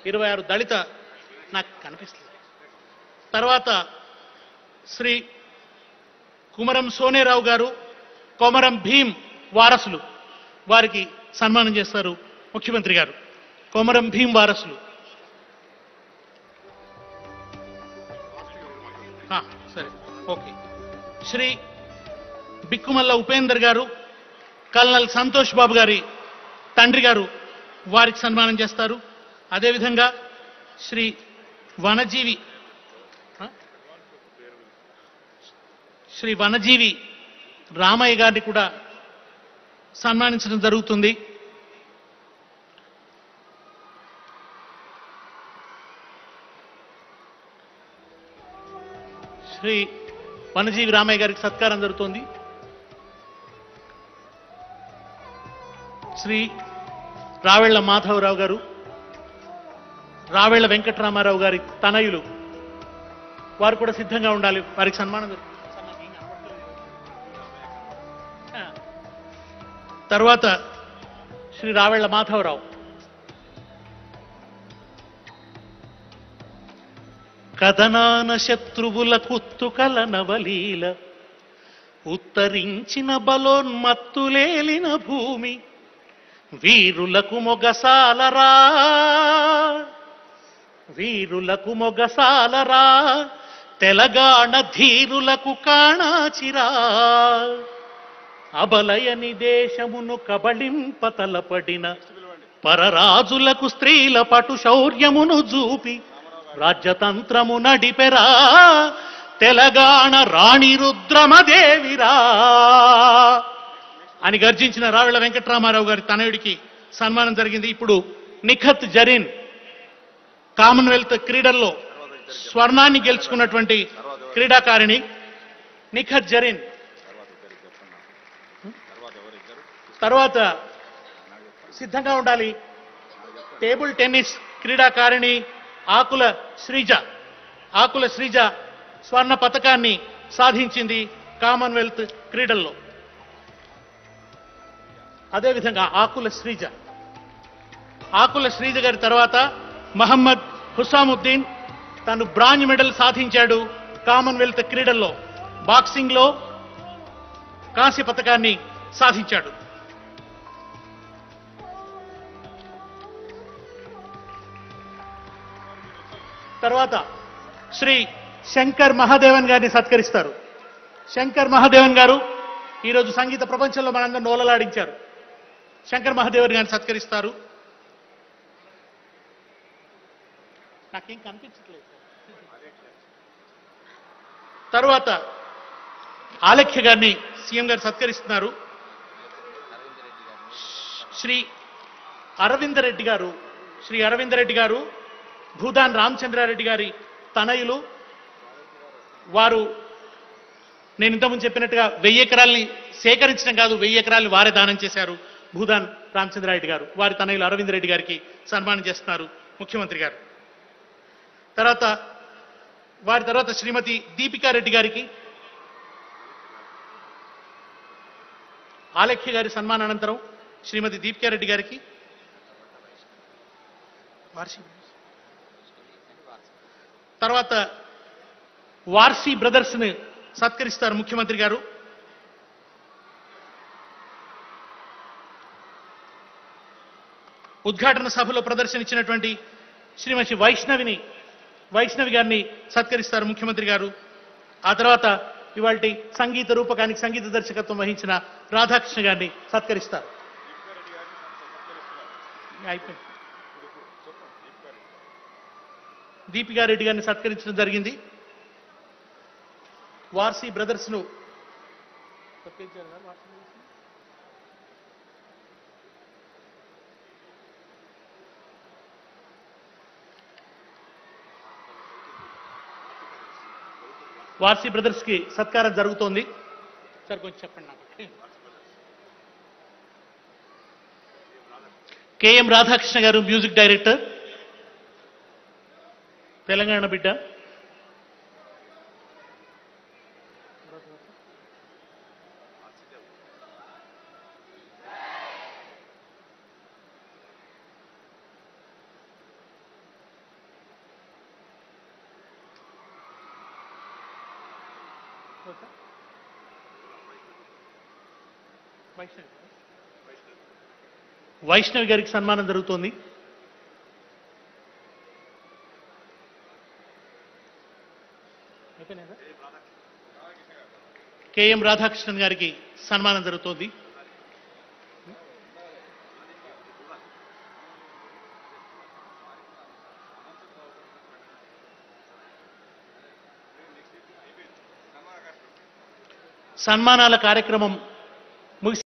ఇరవై ఆరు దళిత నాకు కనిపిస్తుంది తర్వాత శ్రీ కుమరం సోనేరావు గారు కొమరం భీం వారసులు వారికి సన్మానం చేస్తారు ముఖ్యమంత్రి గారు కొమరం భీం వారసులు ఆ, సరే ఓకే శ్రీ బిక్కుమల్ల ఉపేందర్ గారు కల్నల్ సంతోష్ బాబు గారి తండ్రి గారు వారికి సన్మానం చేస్తారు అదేవిధంగా శ్రీ వనజీవి ఆ? శ్రీ వనజీవి రామయ్య గారిని కూడా సన్మానించడం జరుగుతుంది శ్రీ వనజీవి రామయ్య గారికి సత్కారం జరుగుతోంది శ్రీ రావెళ్ల మాధవరావు గారు రావెళ్ల వెంకటరామారావు గారి తనయులు వారు కూడా సిద్ధంగా ఉండాలి వారికి సన్మానం జరుగుతుంది. ఆ. తర్వాత శ్రీ రావెళ్ల మాధవరావు కథనాన శత్రువుల కుత్తుకల నవలీల ఉత్తరించిన బలోన్మత్తులేలిన భూమి వీరులకు మొగసాలరా వీరులకు మొగసాలరా తెలంగాణ ధీరులకు కాణాచిరా అబలయని దేశమును కబళింప తలపడిన పరరాజులకు స్త్రీల పటు శౌర్యమును చూపి రాజ్యతంత్రము నడిపెరా తెలంగాణ రాణి రుద్రమదేవిరా అని గర్జించిన రావిళ్ళ వెంకటరామారావు గారి తనయుడికి సన్మానం జరిగింది ఇప్పుడు నిఖత్ జరీన్ కామన్వెల్త్ క్రీడల్లో స్వర్ణాన్ని గెలుచుకున్నటువంటి క్రీడాకారిణి నిఖత్ జరీన్ తర్వాత సిద్ధంగా ఉండాలి టేబుల్ టెన్నిస్ క్రీడాకారిణి ఆకుల శ్రీజ ఆకుల శ్రీజ స్వర్ణ పతకాన్ని సాధించింది కామన్వెల్త్ క్రీడల్లో అదేవిధంగా ఆకుల శ్రీజ ఆకుల శ్రీజ గారి తర్వాత మహమ్మద్ హుసాముద్దీన్ తను బ్రాంజ్ మెడల్ సాధించాడు కామన్వెల్త్ క్రీడల్లో బాక్సింగ్లో కాంస్య పథకాన్ని సాధించాడు తర్వాత శ్రీ శంకర్ మహాదేవన్ గారిని సత్కరిస్తారు శంకర్ మహాదేవన్ గారు ఈరోజు సంగీత ప్రపంచంలో మనందరం నోలలాడించారు శంకర్ మహాదేవన్ గారిని సత్కరిస్తారు నాకేం కనిపించట్లేదు తరువాత ఆలఖ్య గారిని సీఎం గారు సత్కరిస్తున్నారు శ్రీ అరవిందరెడ్డి గారు శ్రీ అరవిందరెడ్డి గారు భూదాన్ రామచంద్రారెడ్డి గారి తనయులు వారు నేను ఇంతకుముందు చెప్పినట్టుగా వెయ్యి ఎకరాల్ని సేకరించడం కాదు వెయ్యి ఎకరాల్ని వారే దానం చేశారు భూదాన్ రామచంద్రారెడ్డి గారు వారి తనయులు అరవింద్ రెడ్డి గారికి సన్మానం చేస్తున్నారు ముఖ్యమంత్రి గారు తర్వాత వారి తర్వాత శ్రీమతి దీపికా రెడ్డి గారికి ఆలఖ్య గారి సన్మాన అనంతరం శ్రీమతి దీపికా రెడ్డి గారికి వార్షి తర్వాత వార్సీ బ్రదర్స్ ని సత్కరిస్తారు ముఖ్యమంత్రి గారు ఉద్ఘాటన సభలో ప్రదర్శన ఇచ్చినటువంటి శ్రీమతి వైష్ణవిని వైష్ణవి గారిని సత్కరిస్తారు ముఖ్యమంత్రి గారు ఆ తర్వాత ఇవాళ సంగీత రూపకానికి సంగీత దర్శకత్వం వహించిన రాధాకృష్ణ గారిని సత్కరిస్తారు అయిపోయింది దీపికా రెడ్డి గారిని సత్కరించడం జరిగింది వార్సీ బ్రదర్స్ ను వార్సీ బ్రదర్స్ కి సత్కారం జరుగుతోంది సార్ కొంచెం చెప్పండి నాకు కెఎం రాధాకృష్ణ గారు మ్యూజిక్ డైరెక్టర్ తెలంగాణ బిడ్డ వైష్ణవి గారికి సన్మానం జరుగుతోంది కెఎం రాధాకృష్ణన్ గారికి సన్మానం జరుగుతోంది సన్మానాల కార్యక్రమం